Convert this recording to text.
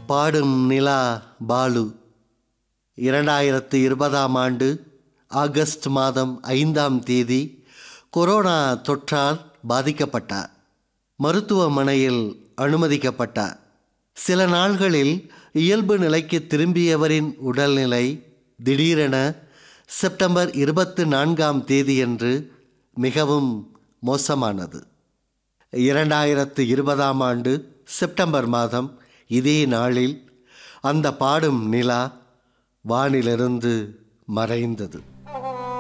பாடும் நிலா பாலு இரண்டாயிரத்து இருபதாம் ஆண்டு ஆகஸ்ட் மாதம் ஐந்தாம் தேதி கொரோனா தொற்றால் பாதிக்கப்பட்டார் மருத்துவமனையில் அனுமதிக்கப்பட்டார் சில நாள்களில் இயல்பு நிலைக்கு திரும்பியவரின் உடல்நிலை திடீரென செப்டம்பர் இருபத்து நான்காம் தேதியன்று மிகவும் மோசமானது இரண்டாயிரத்து இருபதாம் ஆண்டு செப்டம்பர் மாதம் இதே நாளில் அந்த பாடும் நிலா வானிலிருந்து மறைந்தது